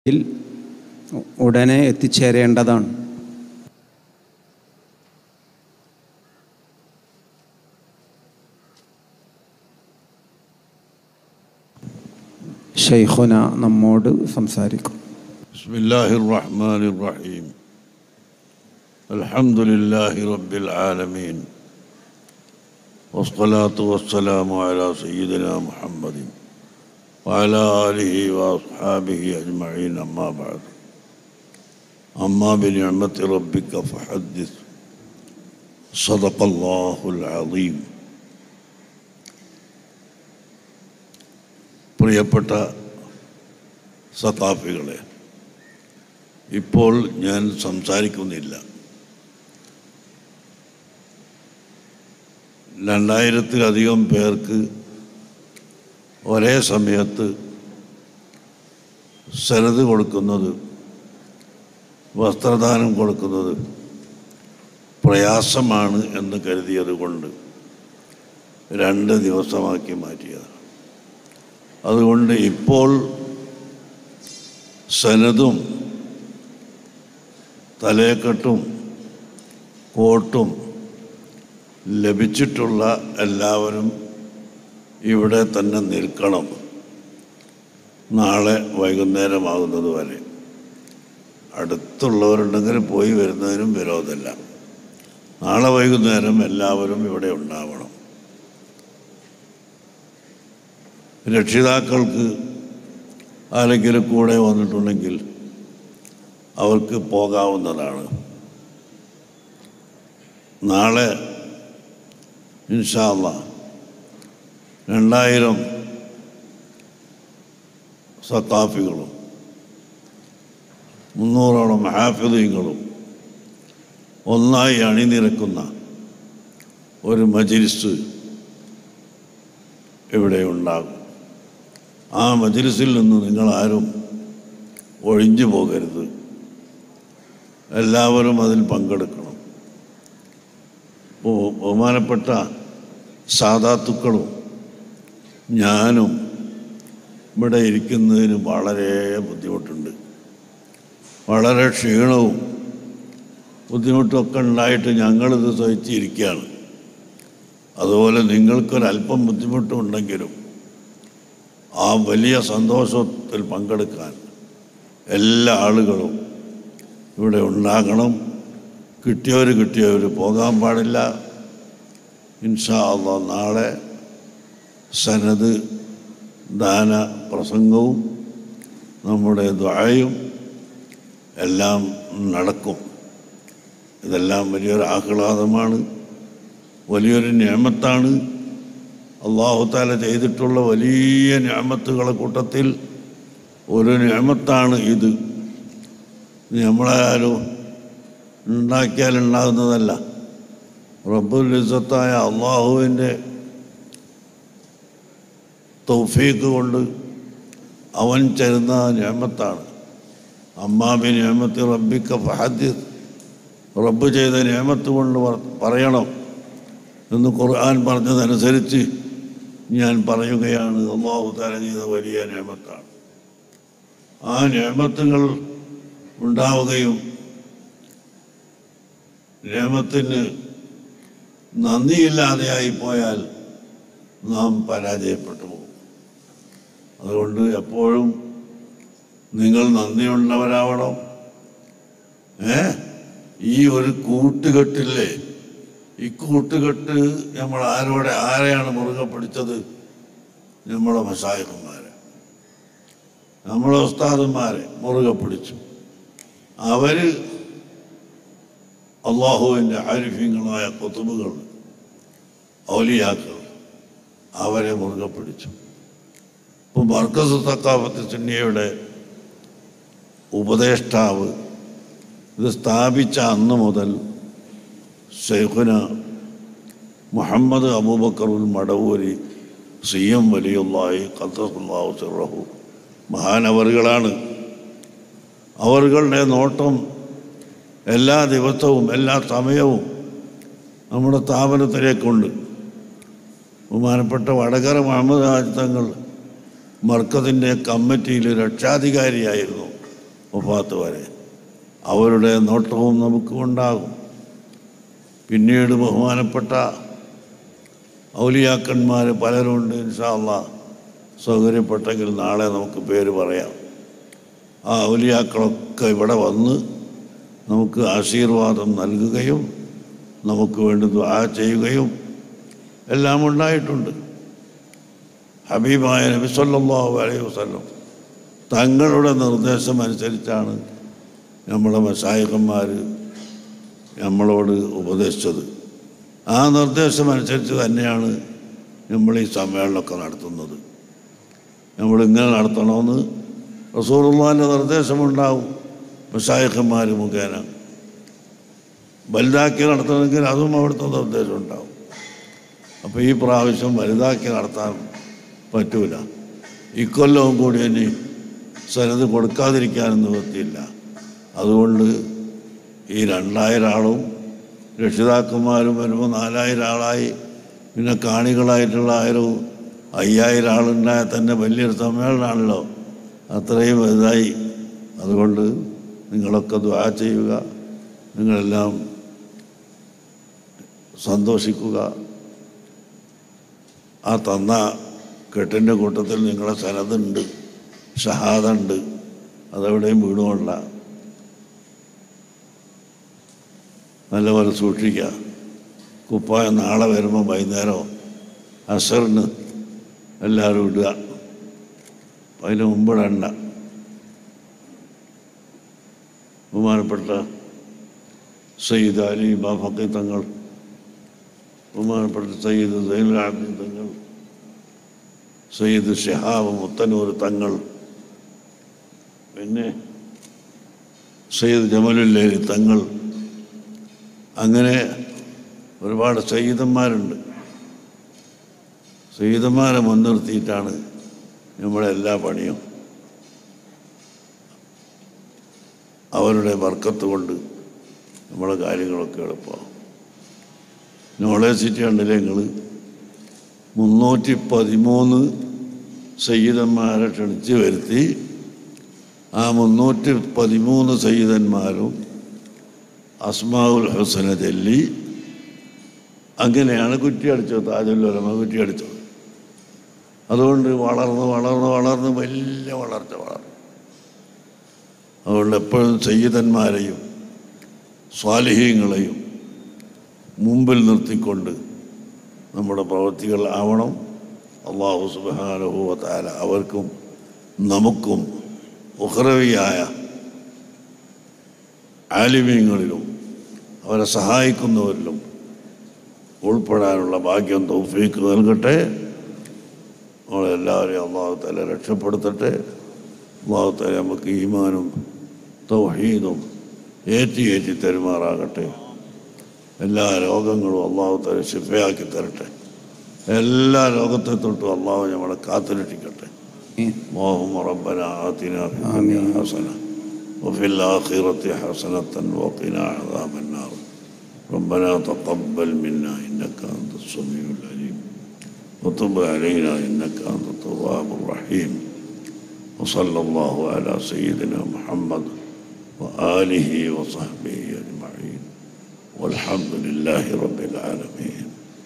ിൽ ഉടനെ എത്തിച്ചേരേണ്ടതാണ് ഷെയ്ഖുന നമ്മോട് സംസാരിക്കും بسم الله الرحمن الرحيم الحمد لله رب العالمين والصلاة والسلام على سيدنا محمد وعلى آله وأصحابه أجمعين أما بعد أما بنعمة ربك فحدث صدق الله العظيم പ്രിയപ്പെട്ട സത്താഫികളെ ഇപ്പോൾ ഞാൻ സംസാരിക്കുന്നില്ല രണ്ടായിരത്തിലധികം പേർക്ക് ഒരേ സമയത്ത് സരത് കൊടുക്കുന്നത് വസ്ത്രദാനം കൊടുക്കുന്നത് പ്രയാസമാണ് എന്ന് കരുതിയത് കൊണ്ട് രണ്ട് ദിവസമാക്കി മാറ്റിയതാണ് അതുകൊണ്ട് ഇപ്പോൾ സനതും തലയെക്കെട്ടും കോട്ടും ലഭിച്ചിട്ടുള്ള എല്ലാവരും ഇവിടെ തന്നെ നിൽക്കണം നാളെ വൈകുന്നേരമാകുന്നത് വരെ അടുത്തുള്ളവരുണ്ടെങ്കിൽ പോയി വരുന്നതിനും വിരോധമില്ല നാളെ വൈകുന്നേരം എല്ലാവരും ഇവിടെ ഉണ്ടാവണം രക്ഷിതാക്കൾക്ക് ആരെങ്കിലും കൂടെ വന്നിട്ടുണ്ടെങ്കിൽ അവർക്ക് പോകാവുന്നതാണ് നാളെ ഇൻഷാല്ല രണ്ടായിരം സത്താഫികളും മുന്നൂറോളം ഹാഫിദീങ്ങളും ഒന്നായി അണിനിരക്കുന്ന ഒരു മജിലിസ് ഇവിടെ ഉണ്ടാകും ആ മജിലിസിൽ നിന്ന് നിങ്ങളാരും ഒഴിഞ്ഞു പോകരുത് എല്ലാവരും അതിൽ പങ്കെടുക്കണം ബഹു- ബഹുമാനപ്പെട്ട സാധാത്തുക്കളും ഞാനും ഇവിടെ ഇരിക്കുന്നതിന് വളരെ ബുദ്ധിമുട്ടുണ്ട് വളരെ ക്ഷീണവും ബുദ്ധിമുട്ടൊക്കെ ഉണ്ടായിട്ട് ഞങ്ങളിത് സഹിച്ചിരിക്കുകയാണ് അതുപോലെ നിങ്ങൾക്കൊരല്പം ബുദ്ധിമുട്ടുണ്ടെങ്കിലും ആ വലിയ സന്തോഷത്തിൽ പങ്കെടുക്കാൻ എല്ലാ ആളുകളും ഇവിടെ ഉണ്ടാകണം കിട്ടിയവർ കിട്ടിയവർ പോകാൻ പാടില്ല ഇൻഷാ അള്ളാ നാളെ സനത് ദാന പ്രസംഗവും നമ്മുടെ ദ്വായും എല്ലാം നടക്കും ഇതെല്ലാം വലിയൊരു ആഹ്ലാദമാണ് വലിയൊരു ഞാമത്താണ് അള്ളാഹുത്താല ചെയ്തിട്ടുള്ള വലിയ ഞാമത്തുകളെ കൂട്ടത്തിൽ ഒരു ഞാമത്താണ് ഇത് ഇത് നമ്മളാരും ഉണ്ടാക്കിയാൽ ഉണ്ടാകുന്നതല്ല റബ്ബുൽ ഇസത്തായ അള്ളാഹുവിൻ്റെ തൗഫീക്ക് കൊണ്ട് അവൻ തരുന്ന ഞാമത്താണ് അമ്മാബി ഞാമത്ത് റബ്ബിക്ക ഫഹദ്ദിസ് റബ്ബ് ചെയ്ത ഞാമത്ത് കൊണ്ട് പറ- പറയണം എന്ന് ഖുർആൻ പറഞ്ഞതനുസരിച്ച് ഞാൻ പറയുകയാണ് അള്ളാഹു തല ചെയ്ത വലിയ നിയമത്താണ് ആ നിയമത്തുകൾ ഉണ്ടാവുകയും നിയമത്തിന് നന്ദിയില്ലാതെയായി പോയാൽ നാം പരാജയപ്പെട്ടു പോകും അതുകൊണ്ട് എപ്പോഴും നിങ്ങൾ നന്ദിയുള്ളവരാവണം ഏ ഈ ഒരു കൂട്ടുകെട്ടില്ലേ ഈ കൂട്ടുകെട്ട് നമ്മൾ ആരോടെ ആരെയാണ് മുറുകെ പിടിച്ചത് നമ്മളെ മസായകന്മാരെ നമ്മളെ ഉസ്താദന്മാരെ മുറുകെ പിടിച്ചു അവര് അള്ളാഹുവിൻ്റെ ആരിഫ്യങ്ങളായ കൊത്തുബുകൾ ഔലിയാക്കൾ അവരെ മുറുകെ പിടിച്ചു ഇപ്പം മർക്കസ് തക്കാഫത്ത് സുന്നിയയുടെ ഉപദേഷ്ടാവ് ഇത് സ്ഥാപിച്ച അന്ന് മുതൽ ഷെയ്ഖുന മുഹമ്മദ് അബൂബക്കറുൽ മടവൂരി സി എം വലിയുള്ളാഹി ഖത്തസുല്ലാഹു സിറഹു മഹാനവറുകളാണ് അവറുകളുടെ നോട്ടം എല്ലാ ദിവസവും എല്ലാ സമയവും നമ്മുടെ സ്ഥാപനത്തിലേക്കുണ്ട് ബഹുമാനപ്പെട്ട വടകര മുഹമ്മദ് ഹാജ് തങ്ങൾ മർക്കത്തിൻ്റെ കമ്മിറ്റിയിൽ രക്ഷാധികാരിയായിരുന്നു ഒഫാത്ത് വരെ അവരുടെ നോട്ടവും നമുക്ക് ഉണ്ടാകും പിന്നീട് ബഹുമാനപ്പെട്ട ഔലിയാക്കന്മാർ പലരുണ്ട് ഇൻഷാല്ല സൗകര്യപ്പെട്ടെങ്കിൽ നാളെ നമുക്ക് പേര് പറയാം ആ ഔലിയാക്കളൊക്കെ ഇവിടെ വന്ന് നമുക്ക് ആശീർവാദം നൽകുകയും നമുക്ക് വേണ്ടി ദ്വാ ചെയ്യുകയും എല്ലാം ഉണ്ടായിട്ടുണ്ട് ഹബീബായ നബി സല്ലല്ലാഹു അലൈഹി വസല്ലം തങ്ങളുടെ നിർദ്ദേശം അനുസരിച്ചാണ് നമ്മുടെ മഷായകന്മാർ നമ്മളോട് ഉപദേശിച്ചത് ആ നിർദ്ദേശം അനുസരിച്ച് തന്നെയാണ് നമ്മൾ ഈ സമ്മേളനമൊക്കെ നടത്തുന്നത് നമ്മളിങ്ങനെ നടത്തണമെന്ന് റസൂറുള്ളാൻ്റെ നിർദ്ദേശമുണ്ടാവും മഷായക്കന്മാർ മുഖേന വലുതാക്കി നടത്തണമെങ്കിൽ അതും അവിടുത്തെ നിർദ്ദേശം ഉണ്ടാവും അപ്പോൾ ഈ പ്രാവശ്യം വലുതാക്കി നടത്താൻ പറ്റൂല ഇക്കൊല്ലവും കൂടി ഇനി സ്ഥലത്ത് കൊടുക്കാതിരിക്കാനും നിവൃത്തിയില്ല അതുകൊണ്ട് ഈ രണ്ടായിരം ആളും രക്ഷിതാക്കന്മാരും വരുമ്പോൾ നാലായിരം ആളായി പിന്നെ കാണികളായിട്ടുള്ള ആയിരം അയ്യായിരം ആളുണ്ടായാൽ തന്നെ വലിയൊരു സമ്മേളനമാണല്ലോ അത്രയും വലുതായി അതുകൊണ്ട് നിങ്ങളൊക്കെ ദ്വാ ചെയ്യുക നിങ്ങളെല്ലാം സന്തോഷിക്കുക ആ തന്ന കെട്ടിൻ്റെ കൂട്ടത്തിൽ നിങ്ങളെ സനതുണ്ട് ഷഹാദ ഉണ്ട് അതെവിടെയും വീടുകൊള്ള നല്ലപോലെ സൂക്ഷിക്കുക കുപ്പായം നാളെ വരുമ്പോൾ വൈകുന്നേരം അസറിന് എല്ലാവരും ഇടുക അതിന് മുമ്പിടണ്ട ബഹുമാനപ്പെട്ട സയ്യിദ് അലി ബാഫക്കി തങ്ങൾ ബഹുമാനപ്പെട്ട സയ്യിദ് സൈനുൽ ആബിദ് തങ്ങൾ സയ്യിദ് ഷിഹാബ് മുത്തനൂർ തങ്ങൾ പിന്നെ സയ്യിദ് ജമലുല്ലേലി തങ്ങൾ അങ്ങനെ ഒരുപാട് സയ്യിദന്മാരുണ്ട് സയ്യിദന്മാരെ മുൻനിർത്തിയിട്ടാണ് നമ്മുടെ എല്ലാ പണിയും അവരുടെ വർക്കത്ത് കൊണ്ട് നമ്മുടെ കാര്യങ്ങളൊക്കെ എളുപ്പമാവും നോളേജ് സിറ്റി ഉണ്ടല്ലേ നിങ്ങൾ മുന്നൂറ്റി പതിമൂന്ന് സയ്യിദന്മാരെ ക്ഷണിച്ച് വരുത്തി ആ മുന്നൂറ്റി പതിമൂന്ന് സയ്യിദന്മാരും അസ്മാവുൽ ഹുസന ചൊല്ലി അങ്ങനെയാണ് കുറ്റിയടിച്ചത് താജുല്ലോലമ കുറ്റിയടിച്ചത് അതുകൊണ്ട് വളർന്ന് വളർന്ന് വളർന്ന് വലിയ വളർച്ച വളർന്നു അതുകൊണ്ട് എപ്പോഴും സയ്യിദന്മാരെയും സ്വാലിഹീങ്ങളെയും മുമ്പിൽ നിർത്തിക്കൊണ്ട് നമ്മുടെ പ്രവൃത്തികൾ ആവണം അള്ളാഹു സുബാനുഭവത്താല അവർക്കും നമുക്കും ഉഹ്റവിയായ ആലിമീങ്ങളിലും അവരെ സഹായിക്കുന്നവരിലും ഉൾപ്പെടാനുള്ള ഭാഗ്യം തൗഫീക്ക് നൽകട്ടെ നമ്മളെല്ലാവരെയും അള്ളാഹുത്താല രക്ഷപ്പെടുത്തട്ടെ അള്ളാഹുത്താല നമുക്ക് ഈമാനും തൗഹീദും ഏറ്റി ഏറ്റി തെരുമാറാകട്ടെ എല്ലാ രോഗങ്ങളും അള്ളാഹുത്താല ശിഫയാക്കി തരട്ടെ എല്ലാ രോഗത്തെ തൊട്ടും അള്ളാഹു നമ്മളെ കാത്തുരക്ഷിക്കട്ടെ اللهم ربنا آتنا في الدنيا حسنة وفي الآخرة حسنة وقنا عذاب النار ربنا تقبل منا إنك أنت السميع العليم وتب علينا إنك أنت التواب الرحيم وصلى الله على سيدنا محمد وآله وصحبه أجمعين والحمد لله رب العالمين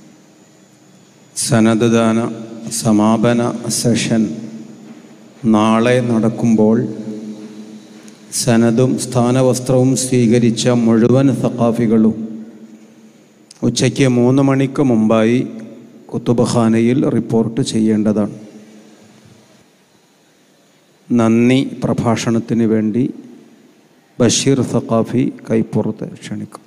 സനത് ദാന സമാപന സെഷൻ നാളെ നടക്കുമ്പോൾ സനതും സ്ഥാനവസ്ത്രവും സ്വീകരിച്ച മുഴുവൻ സഖാഫികളും ഉച്ചയ്ക്ക് മൂന്ന് മണിക്ക് മുമ്പായി കുത്തുബഖാനയിൽ റിപ്പോർട്ട് ചെയ്യേണ്ടതാണ് നന്ദി പ്രഭാഷണത്തിന് വേണ്ടി ബഷീർ സഖാഫി കൈപ്പുറത്ത് ക്ഷണിക്കും